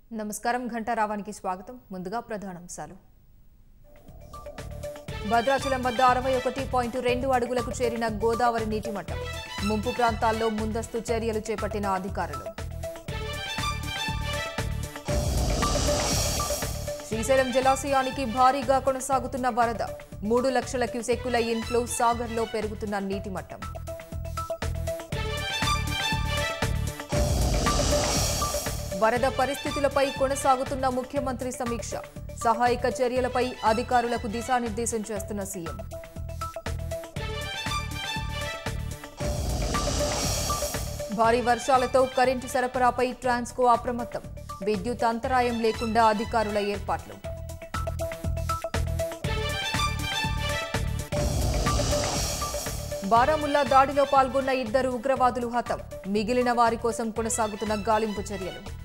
నమస్కారం ఘంటారావానికి స్వాగతం ముందుగా ప్రధానాంశాలు భద్రాచలం వద్ద అరవై ఒకటి పాయింట్ రెండు అడుగులకు చేరిన గోదావరి నీటి మట్టం ముంపు ప్రాంతాల్లో ముందస్తు చర్యలు చేపట్టిన అధికారులు శ్రీశైలం జలాశయానికి భారీగా కొనసాగుతున్న వరద మూడు లక్షల క్యూసెక్కుల ఇన్ఫ్లో సాగర్లో పెరుగుతున్న నీటి మట్టం వరద పరిస్థితులపై కొనసాగుతున్న ముఖ్యమంత్రి సమీక్ష సహాయక చర్యలపై అధికారులకు దిశానిర్దేశం చేస్తున్న సీఎం భారీ వర్షాలతో కరెంటు సరఫరాపై ట్రాన్స్కో అప్రమత్తం విద్యుత్ అంతరాయం లేకుండా అధికారుల ఏర్పాట్లు బారాముల్లా దాడిలో పాల్గొన్న ఇద్దరు ఉగ్రవాదులు హతం మిగిలిన వారి కోసం కొనసాగుతున్న గాలింపు చర్యలు